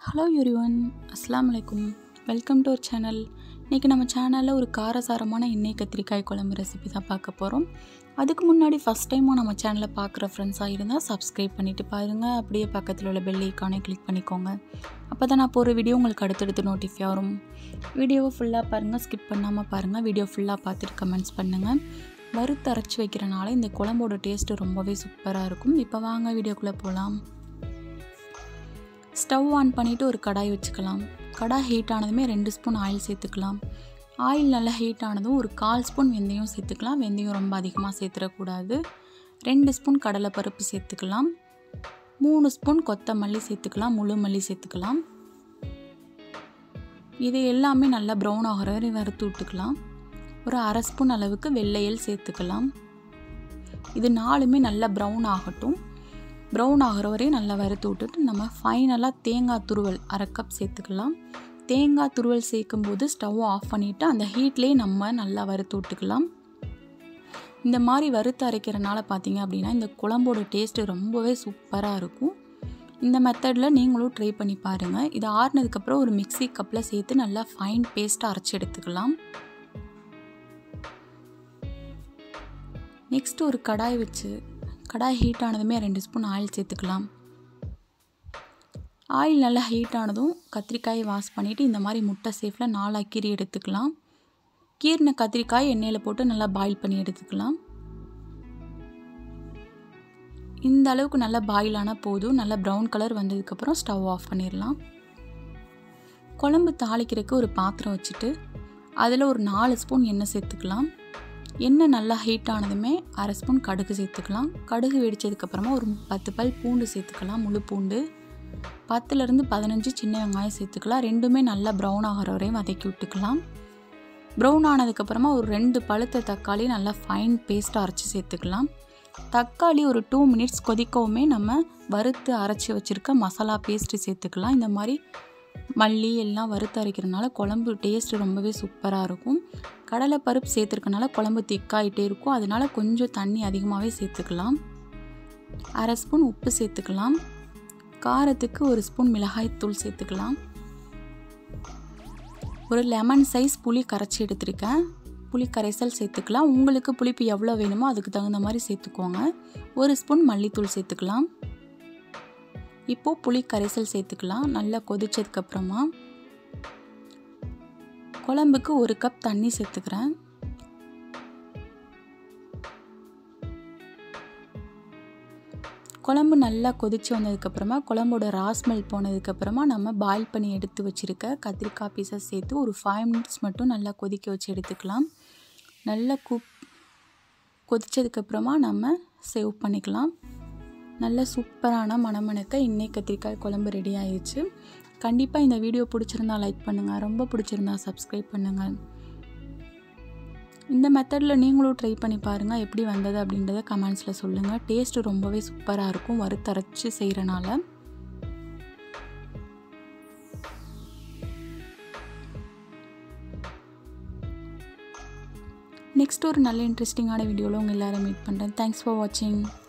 hello everyone அஸ்ஸலாமு அலைக்கும் welcome to our channel இன்றைக்கி நம்ம சேனலில் ஒரு காரசாரமான எண்ணெய் கத்திரிக்காய் குழம்பு ரெசிபி தான் பார்க்க போகிறோம் அதுக்கு முன்னாடி ஃபஸ்ட் டைமும் நம்ம சேனலை பார்க்குற ஃப்ரெண்ட்ஸாக இருந்தால் சப்ஸ்கிரைப் பண்ணிவிட்டு பாருங்கள் அப்படியே பக்கத்தில் உள்ள பெல் ஐக்கானை கிளிக் பண்ணிக்கோங்க அப்போ தான் நான் போகிற வீடியோ உங்களுக்கு அடுத்தடுத்து நோட்டிஃபை வரும் வீடியோவை ஃபுல்லாக பாருங்கள் ஸ்கிப் பண்ணாமல் பாருங்கள் வீடியோ ஃபுல்லாக பார்த்துட்டு கமெண்ட்ஸ் பண்ணுங்கள் வறுத்து அரைச்சி வைக்கிறனால இந்த குழம்போட டேஸ்ட்டு ரொம்பவே சூப்பராக இருக்கும் இப்போ வாங்க வீடியோக்குள்ளே போகலாம் ஸ்டவ் ஆன் பண்ணிவிட்டு ஒரு கடாய் வச்சுக்கலாம் கடாய் ஹீட் ஆனதுமே ரெண்டு ஸ்பூன் ஆயில் சேர்த்துக்கலாம் ஆயில் நல்லா ஹீட் ஆனதும் ஒரு கால் ஸ்பூன் வெந்தயம் சேர்த்துக்கலாம் வெந்தயம் ரொம்ப அதிகமாக சேர்த்துடக்கூடாது ரெண்டு ஸ்பூன் கடலைப்பருப்பு சேர்த்துக்கலாம் மூணு ஸ்பூன் கொத்தமல்லி சேர்த்துக்கலாம் முழு மல்லி சேர்த்துக்கலாம் இது எல்லாமே நல்லா ப்ரௌன் ஆகிற வரை வறுத்து விட்டுக்கலாம் ஒரு அரை ஸ்பூன் அளவுக்கு வெள்ளையல் சேர்த்துக்கலாம் இது நாலுமே நல்லா ப்ரௌன் ஆகட்டும் ப்ரௌன் ஆகிற வரையும் நல்லா வறுத்து விட்டுட்டு நம்ம ஃபைனலாக தேங்காய் துருவல் அரை கப் சேர்த்துக்கலாம் தேங்காய் துருவல் சேர்க்கும்போது ஸ்டவ் ஆஃப் பண்ணிவிட்டு அந்த ஹீட்லேயே நம்ம நல்லா வறுத்து விட்டுக்கலாம் இந்த மாதிரி வறுத்து அரைக்கிறனால பார்த்தீங்க அப்படின்னா இந்த குழம்போட டேஸ்ட்டு ரொம்பவே சூப்பராக இருக்கும் இந்த மெத்தடில் நீங்களும் ட்ரை பண்ணி பாருங்கள் இது ஆறுனதுக்கப்புறம் ஒரு மிக்சி கப்பில் சேர்த்து நல்லா ஃபைன் பேஸ்ட்டாக அரைச்சி எடுத்துக்கலாம் நெக்ஸ்ட் ஒரு கடாய் வச்சு கடாய் ஹீட் ஆனதுமே ரெண்டு ஸ்பூன் ஆயில் சேர்த்துக்கலாம் ஆயில் நல்லா ஹீட் ஆனதும் கத்திரிக்காயை வாஷ் பண்ணிவிட்டு இந்த மாதிரி முட்டை சேஃபில் நாலாக கீரி எடுத்துக்கலாம் கீரின கத்திரிக்காய் எண்ணெயில் போட்டு நல்லா பாயில் பண்ணி எடுத்துக்கலாம் இந்த அளவுக்கு நல்லா பாயில் ஆனால் போதும் நல்லா ப்ரௌன் கலர் வந்ததுக்கப்புறம் ஸ்டவ் ஆஃப் பண்ணிடலாம் குழம்பு தாளிக்கிறதுக்கு ஒரு பாத்திரம் வச்சுட்டு அதில் ஒரு நாலு ஸ்பூன் எண்ணெய் சேர்த்துக்கலாம் எண்ணெய் நல்லா ஹீட் ஆனதுமே அரை ஸ்பூன் கடுகு சேர்த்துக்கலாம் கடுகு வெடித்ததுக்கப்புறமா ஒரு பத்து பல் பூண்டு சேர்த்துக்கலாம் முழு பூண்டு பத்துலேருந்து பதினஞ்சு சின்ன வெங்காயம் சேர்த்துக்கலாம் ரெண்டுமே நல்லா ப்ரௌன் ஆகிற வரையும் வதக்கி விட்டுக்கலாம் ப்ரௌன் ஆனதுக்கப்புறமா ஒரு ரெண்டு பழுத்த தக்காளி நல்லா ஃபைன் பேஸ்ட்டாக அரைச்சி சேர்த்துக்கலாம் தக்காளி ஒரு டூ மினிட்ஸ் கொதிக்கவுமே நம்ம வறுத்து அரைச்சி வச்சுருக்க மசாலா பேஸ்ட்டு சேர்த்துக்கலாம் இந்த மாதிரி மல்லி எல்லாம் வறுத்து அரைக்கிறதுனால குழம்பு டேஸ்ட்டு ரொம்பவே சூப்பராக இருக்கும் கடலை பருப்பு சேர்த்துருக்கனால குழம்பு திக்காயிட்டே இருக்கும் அதனால் கொஞ்சம் தண்ணி அதிகமாகவே சேர்த்துக்கலாம் அரை ஸ்பூன் உப்பு சேர்த்துக்கலாம் காரத்துக்கு ஒரு ஸ்பூன் மிளகாய் தூள் சேர்த்துக்கலாம் ஒரு லெமன் சைஸ் புளி கரைச்சி எடுத்திருக்கேன் புளி கரைசல் சேர்த்துக்கலாம் உங்களுக்கு புளிப்பு எவ்வளோ வேணுமோ அதுக்கு தகுந்த மாதிரி சேர்த்துக்கோங்க ஒரு ஸ்பூன் மல்லித்தூள் சேர்த்துக்கலாம் இப்போது புளி கரைசல் சேர்த்துக்கலாம் நல்லா கொதிச்சதுக்கப்புறமா குழம்புக்கு ஒரு கப் தண்ணி சேர்த்துக்கிறேன் குழம்பு நல்லா கொதித்து வந்ததுக்கப்புறமா குழம்போட ராஸ்மெல் போனதுக்கப்புறமா நம்ம பாயில் பண்ணி எடுத்து வச்சுருக்க கத்திரிக்காய் பீசஸ் சேர்த்து ஒரு ஃபைவ் மினிட்ஸ் மட்டும் நல்லா கொதிக்க வச்சு எடுத்துக்கலாம் நல்லா குக் கொதித்ததுக்கப்புறமா நம்ம சேவ் பண்ணிக்கலாம் நல்ல சூப்பரான மணமணக்க எண்ணெய் கத்திரிக்காய் குழம்பு ரெடி ஆயிடுச்சு கண்டிப்பாக இந்த வீடியோ பிடிச்சிருந்தா லைக் பண்ணுங்கள் ரொம்ப பிடிச்சிருந்தா சப்ஸ்கிரைப் பண்ணுங்கள் இந்த மெத்தடில் நீங்களும் ட்ரை பண்ணி பாருங்கள் எப்படி வந்தது அப்படின்றத கமெண்ட்ஸில் சொல்லுங்கள் டேஸ்ட்டு ரொம்பவே சூப்பராக இருக்கும் வறுத்தரைச்சி செய்கிறனால நெக்ஸ்ட் ஒரு நல்ல இன்ட்ரெஸ்டிங்கான வீடியோவில் உங்கள் எல்லோரும் மீட் பண்ணுறேன் தேங்க்ஸ் ஃபார் வாட்சிங்